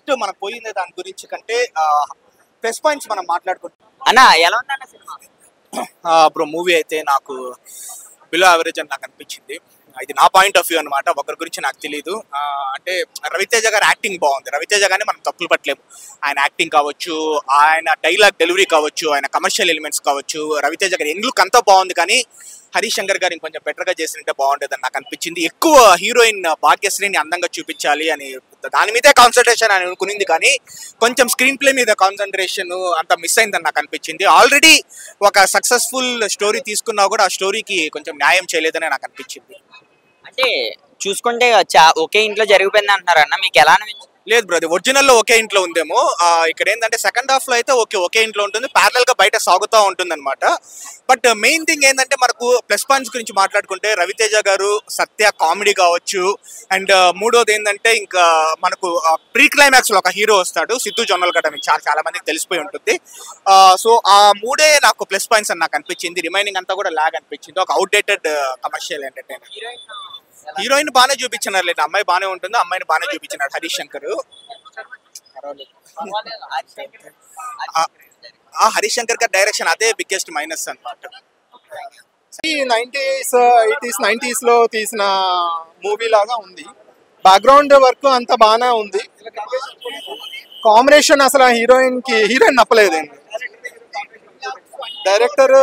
First మనం పోయింది దాని గురించి కంటే ప్లస్ పాయింట్స్ మనం మాట్లాడుకుంటాం అన్న ఎలా ఉందన్న సినిమా బ్రో మూవీ అయితే నాకు బిలో యావరేజ్ అని నాకు అనిపించింది ఇది నా పాయింట్ ఆఫ్ వ్యూ అనమాట ఒకరి గురించి నాకు తెలియదు ఆ, అంటే రవితేజ గారి యాక్టింగ్ బాగుంది రవితేజ గారిని మనం తప్పులు పట్టలేము ఆయన యాక్టింగ్ కావచ్చు ఆయన డైలాగ్ డెలివరీ కావచ్చు ఆయన కమర్షియల్ ఎలిమెంట్స్ కావచ్చు రవితేజ గారి ఎంగ్లుక్ అంతా బాగుంది కానీ హరీష్ శంకర్ గారిని కొంచెం బెటర్గా చేసినట్టే బాగుండేదని నాకు అనిపించింది ఎక్కువ హీరోయిన్ భాగ్యశ్రీని అందంగా చూపించాలి అని దాని మీదే కాన్సన్ట్రేషన్ అని అనుకునింది కానీ కొంచెం స్క్రీన్ ప్లే మీద కాన్సన్ట్రేషన్ అంత మిస్ అయిందని నాకు అనిపించింది ఆల్రెడీ ఒక సక్సెస్ఫుల్ స్టోరీ తీసుకున్నా కూడా ఆ స్టోరీకి కొంచెం న్యాయం చేయలేదని నాకు అనిపించింది అంటే చూసుకుంటే చా- ఒకే ఇంట్లో జరిగిపోయింది అంటున్నారు అన్న మీకు ఎలా అనిపించింది లేదు బ్రో అది ఒరిజినల్లో ఒకే ఇంట్లో ఉందేమో ఆ, ఇక్కడ ఏంటంటే సెకండ్ హాఫ్ లో అయితే ఓకే ఒకే ఇంట్లో ఉంటుంది ప్యారల్ గా బయట సాగుతూ ఉంటుంది అనమాట బట్ మెయిన్ థింగ్ ఏంటంటే మనకు ప్లస్ పాయింట్స్ గురించి మాట్లాడుకుంటే రవితేజ గారు సత్య కామెడీ కావచ్చు అండ్ మూడోది ఏంటంటే ఇంకా మనకు ప్రీ క్లైమాక్స్ లో ఒక హీరో వస్తాడు సిద్ధు జొన్నలగడ్డ మీకు చాలా చాలా మందికి తెలిసిపోయి ఉంటుంది సో ఆ మూడే నాకు ప్లస్ పాయింట్స్ అని నాకు అనిపించింది రిమైనింగ్ అంతా కూడా లాగ్ అనిపించింది ఒక అవుట్డేటెడ్ కమర్షియల్ ఎంటర్టైనర్ హీరోయిన్ బాగానే చూపించినారు లేదు అమ్మాయి బాగానే ఉంటుంది అమ్మాయిని బాగానే చూపించినాడు హరీష్ శంకర్ ఆ హరీష్ శంకర్ గారి డైరెక్షన్ అదే బిగ్గెస్ట్ మైనస్ అన్నమాట నైన్టీస్ ఎయిటీస్ నైన్టీస్ లో తీసిన మూవీ లాగా ఉంది బ్యాక్గ్రౌండ్ వర్క్ అంత బాగానే ఉంది కాంబినేషన్ అసలు హీరోయిన్ కి హీరోయిన్ నప్పలేదండి డైరెక్టర్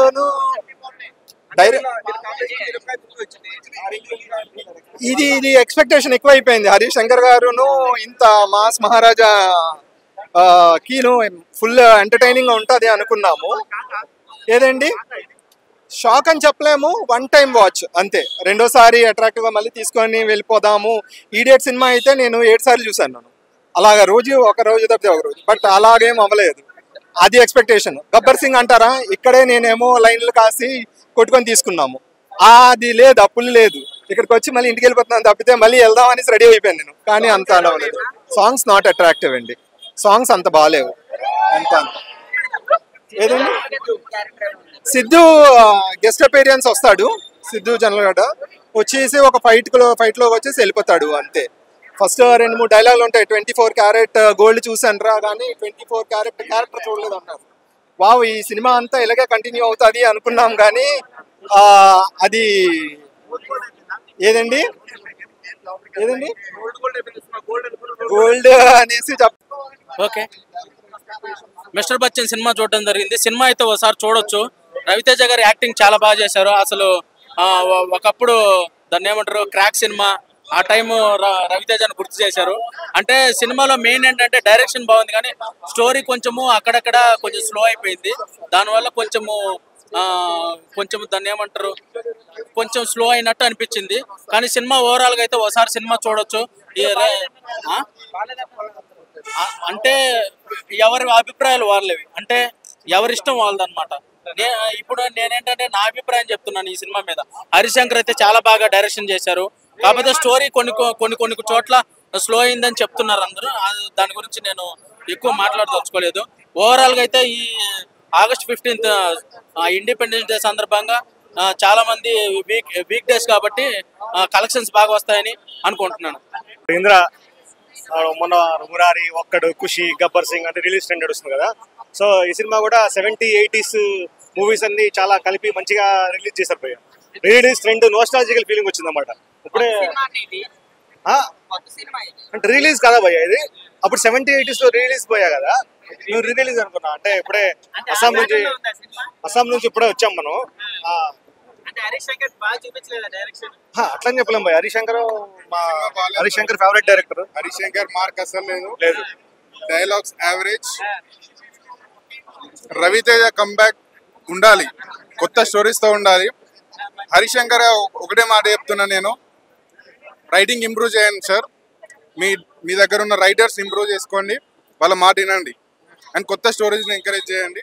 ఇది ఇది ఎక్స్పెక్టేషన్ ఎక్కువ అయిపోయింది హరీష్ శంకర్ గారును ఇంత మాస్ మహారాజా ఆ, కీను ఫుల్ ఎంటర్టైనింగ్ ఉంటుంది అనుకున్నాము ఏదండి షాక్ అని చెప్పలేము వన్ టైం వాచ్ అంతే రెండోసారి అట్రాక్టివ్ గా మళ్ళీ తీసుకొని వెళ్ళిపోదాము ఈడియట్ సినిమా అయితే నేను ఏడు సార్లు చూసాను నేను అలాగా రోజు ఒక రోజు తప్పితే ఒక రోజు బట్ అలాగేం అవ్వలేదు అది ఎక్స్పెక్టేషన్ గబ్బర్ సింగ్ అంటారా ఇక్కడే నేనేమో లైన్లు కాసి కొట్టుకొని తీసుకున్నాము ఆ, అది లేదు అప్పులు లేదు ఇక్కడికి వచ్చి మళ్ళీ ఇంటికి వెళ్ళిపోతున్నాను తప్పితే మళ్ళీ వెళ్దాం అనేసి రెడీ అయిపోయాను నేను కానీ అంత అవ్వలేదు సాంగ్స్ నాట్ అట్రాక్టివ్ అండి సాంగ్స్ అంత బాగాలేవు అంత ఏదండి సిద్ధు గెస్ట్ అపీరియన్స్ వస్తాడు సిద్ధు జనరల్గడ్డ వచ్చేసి ఒక ఫైట్ ఫైట్ లో వచ్చేసి వెళ్ళిపోతాడు అంతే ఫస్ట్ రెండు మూడు డైలాగులు ఉంటాయి ట్వంటీ ఫోర్ క్యారెట్ గోల్డ్ చూసానురా కానీ ట్వంటీ ఫోర్ క్యారెట్ క్యారెక్టర్ చూడలేదు అన్నారు వావ్ ఈ సినిమా అంతా ఇలాగే కంటిన్యూ అవుతుంది అనుకున్నాం కానీ ఆ, అది ఏదండి ఏదండి గోల్డ్ అనేసి చెప్ ఓకే మిస్టర్ బచ్చన్ సినిమా చూడడం జరిగింది సినిమా అయితే ఒకసారి చూడొచ్చు రవితేజ గారి యాక్టింగ్ చాలా బాగా చేశారు అసలు ఆ, ఒ- ఒకప్పుడు దాన్ని ఏమంటారు క్రాక్ సినిమా ఆ టైం రవితేజను గుర్తు చేశారు అంటే సినిమాలో మెయిన్ ఏంటంటే డైరెక్షన్ బాగుంది కానీ స్టోరీ కొంచెము అక్కడక్కడ కొంచెం స్లో అయిపోయింది దానివల్ల కొంచెము ఆ, కొంచెం దాన్ని ఏమంటారు కొంచెం స్లో అయినట్టు అనిపించింది కానీ సినిమా ఓవరాల్ గా అయితే ఒకసారి సినిమా చూడొచ్చు ఈ రే- ఆ? ఆ, అంటే ఎవరి అభిప్రాయాలు వాళ్ళవి అంటే ఎవరి ఇష్టం వాళ్ళదన్నమాట నే ఇప్పుడు నేనేంటంటే నా అభిప్రాయం చెప్తున్నాను ఈ సినిమా మీద హరిశంకర్ అయితే చాలా బాగా డైరెక్షన్ చేశారు కాకపోతే స్టోరీ కొన్ని కొ- కొన్ని కొన్ని చోట్ల స్లో అయిందని చెప్తున్నారు అందరూ అది- దాని గురించి నేను ఎక్కువ మాట్లాడదలుచుకోలేదు ఓవరాల్ గా అయితే ఈ ఆగస్ట్ ఫిఫ్టీన్త్ ఇండిపెండెన్స్ డే సందర్భంగా ఆ, చాలా మంది వీక్ వీక్ డేస్ కాబట్టి కలెక్షన్స్ బాగా వస్తాయని అనుకుంటున్నాను ఇంద్ర ఆ, మొన్న మురారి ఒక్కడు ఖుషి గబ్బర్ సింగ్ అంటే రిలీజ్ ట్రెండ్ నడుస్తుంది కదా సో ఈ సినిమా కూడా సెవెంటీ ఎయిటీస్ మూవీస్ అన్ని చాలా కలిపి మంచిగా రిలీజ్ చేశారు భయ్య రిలీజ్ ట్రెండ్ నోస్టాలజికల్ ఫీలింగ్ వచ్చింది అనమాట ఇప్పుడే ఆ, అంటే రిలీజ్ కదా భయ్య ఇది అప్పుడు సెవెంటీ ఎయిటీస్ లో రిలీజ్ పోయా కదా నువ్వు రిలీజ్ అనుకున్నా అంటే ఇప్పుడే అస్సాం నుంచి అస్సాం నుంచి ఇప్పుడే వచ్చాం మనం ఆ, హా, అట్లని చెప్పలేం భయ్య హరిశంకర్ మా Harishankar favourite director Harishankar mark అసలు లేదు లేదు డైలాగ్స్ యావరేజ్ రవితేజ కంబ్యాక్ ఉండాలి కొత్త స్టోరీస్ తో ఉండాలి హరిశంకర్ ఒకటే మాట చెప్తున్నా నేను రైటింగ్ ఇంప్రూవ్ చేయండి సార్ మీ మీ దగ్గర ఉన్న రైటర్స్ ఇంప్రూవ్ చేసుకోండి వాళ్ళ మాట వినండి అండ్ కొత్త స్టోరీస్ని ఎంకరేజ్ చేయండి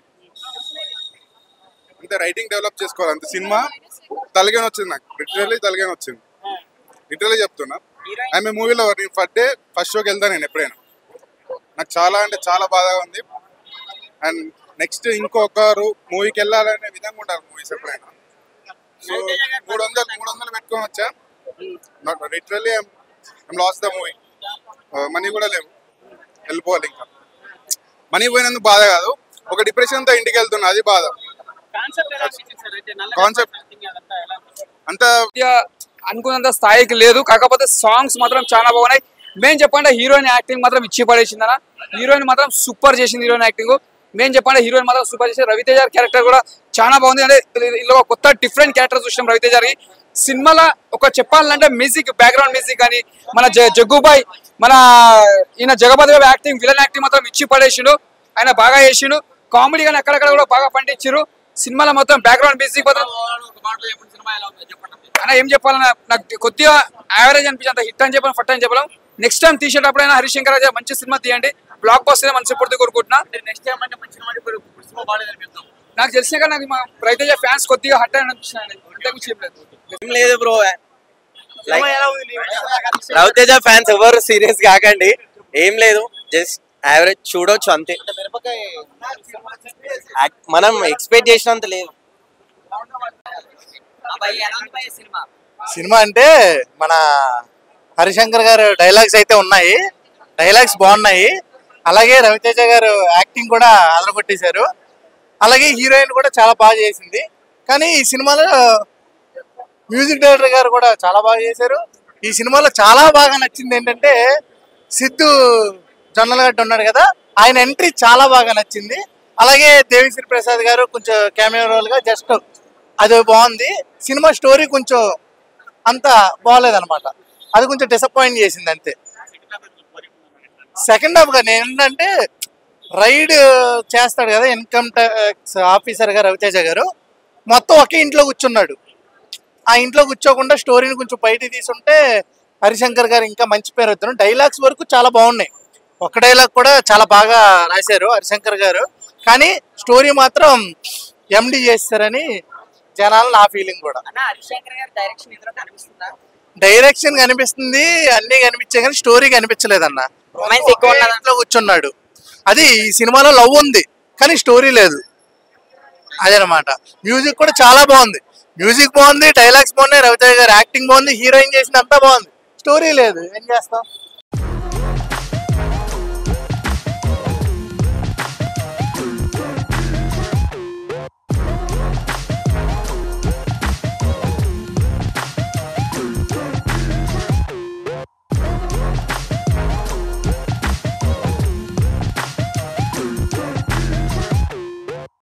అంతే రైటింగ్ డెవలప్ చేసుకోవాలి అంతే సినిమా తలగానే వచ్చింది నాకు లిటరల్లీ తలగానే వచ్చింది లిటరల్లీ చెప్తున్నా ఆమె మూవీలో నేను ఫస్ట్ డే ఫస్ట్ షోకి వెళ్తాను నేను ఎప్పుడైనా నాకు చాలా అంటే చాలా బాధగా ఉంది అండ్ నెక్స్ట్ ఇంకొకరు మూవీకి వెళ్ళాలనే విధంగా ఉండాలి మూవీస్ ఎప్పుడైనా సో మూడు వందలు మూడు వందలు పెట్టుకొని వచ్చా literally loss the movie money కూడా లేవు వెళ్ళిపోవాలి ఇంకా మనీ పోయినందుకు బాధ కాదు ఒక డిప్రెషన్తో ఇంటికి వెళ్తున్నా అది బాధ కాన్సెప్ట్ అంత కొద్దిగా అనుకున్నంత స్థాయికి లేదు కాకపోతే సాంగ్స్ మాత్రం చాలా బాగున్నాయి మేము చెప్పండి హీరోయిన్ యాక్టింగ్ మాత్రం ఇచ్చి పడేసిందన హీరోయిన్ మాత్రం సూపర్ చేసింది హీరోయిన్ యాక్టింగ్ మేము చెప్పండి హీరోయిన్ మాత్రం సూపర్ చేసి రవితేజ క్యారెక్టర్ కూడా చాలా బాగుంది అంటే ఇందులో ఒక కొత్త డిఫరెంట్ క్యారెక్టర్ చూసినాం రవితేజ గారి సినిమాలో ఒక చెప్పాలంటే మ్యూజిక్ బ్యాక్గ్రౌండ్ మ్యూజిక్ కానీ మన జ- జగ్గుబాయ్ మన ఈయన Jagapati Babu acting villain acting మాత్రం ఇచ్చి పడేసిండు ఆయన బాగా చేసిండు కామెడీ కానీ అక్కడక్కడ కూడా బాగా పండించారు సినిమాలో మొత్తం బ్యాక్గ్రౌండ్ మ్యూజిక్ మాత్రం అన్న ఏం చెప్పాలన్నా నాకు కొద్దిగా యావరేజ్ అనిపించి అంత హిట్ అని చెప్పాను ఫట్ అని చెప్పలేం నెక్స్ట్ టైం తీసేటప్పుడైనా హరిశంకర్ రాజా మంచి సినిమా తీయండి బ్లాక్ బస్టర్ మనసు పూర్తి కోరుకుంటున్నా నాకు తెలిసిన కానీ నాకు మా రైతేజ ఫ్యాన్స్ కొద్దిగా హట్ అని అనిపించినాయి అంతకు ఏం లేదు ఏం లేదు బ్రో రవితేజ ఫ్యాన్స్ ఎవరు సీరియస్ కాకండి ఏం లేదు జస్ట్ యావరేజ్ చూడొచ్చు అంతే యాక్- మనం ఎక్స్పెక్ట్ చేసినంత లేదు అబ్బాయి ఎలా ఉంది భయ్యా సినిమా సినిమా అంటే మన హరిశంకర్ గారు డైలాగ్స్ అయితే ఉన్నాయి డైలాగ్స్ బాగున్నాయి అలాగే రవితేజ గారు యాక్టింగ్ కూడా అదరగొట్టేశారు అలాగే హీరోయిన్ కూడా చాలా బాగా చేసింది కానీ ఈ సినిమాలో మ్యూజిక్ డైరెక్టర్ గారు కూడా చాలా బాగా చేశారు ఈ సినిమాలో చాలా బాగా నచ్చింది ఏంటంటే సిద్ధు జొన్నలగడ్డ ఉన్నాడు కదా ఆయన ఎంట్రీ చాలా బాగా నచ్చింది అలాగే దేవిశ్రీ ప్రసాద్ గారు కొంచెం కెమెరా రోల్ గా జస్ట్ అది బాగుంది సినిమా స్టోరీ కొంచెం అంత బాగోలేదన్నమాట అది కొంచెం డిసప్పాయింట్ చేసింది అంతే సెకండ్ హాఫ్ గా నేను ఏంటంటే రైడ్ చేస్తాడు కదా ఇన్కమ్ ట్యాక్స్ ఆఫీసర్ గారు రవితేజ గారు మొత్తం ఒకే ఇంట్లో కూర్చున్నాడు ఆ ఇంట్లో కూర్చోకుండా స్టోరీని కొంచెం బయటికి తీసుంటే హరిశంకర్ గారు ఇంకా మంచి పేరు వద్దాను డైలాగ్స్ వరకు చాలా బాగున్నాయి ఒక డైలాగ్ కూడా చాలా బాగా రాశారు హరిశంకర్ గారు కానీ స్టోరీ మాత్రం ఎండి చేస్తారని జనాలు నా ఫీలింగ్ కూడా అన్న హరిశంకర్ గారి డైరెక్షన్ ఇందులో కనిపిస్తుందా డైరెక్షన్ కనిపిస్తుంది అన్ని కనిపించాయి కానీ స్టోరీ కనిపించలేదన్న Romance ఎక్కువ ఉన్నదా? ఇంట్లో కూర్చున్నాడు అది ఈ సినిమాలో లవ్ ఉంది కానీ స్టోరీ లేదు అదనమాట మ్యూజిక్ కూడా చాలా బాగుంది మ్యూజిక్ బాగుంది డైలాగ్స్ బాగున్నాయి రవితేజ గారు యాక్టింగ్ బాగుంది హీరోయిన్ చేసిన అంతా బాగుంది స్టోరీ లేదు ఏం చేస్తాం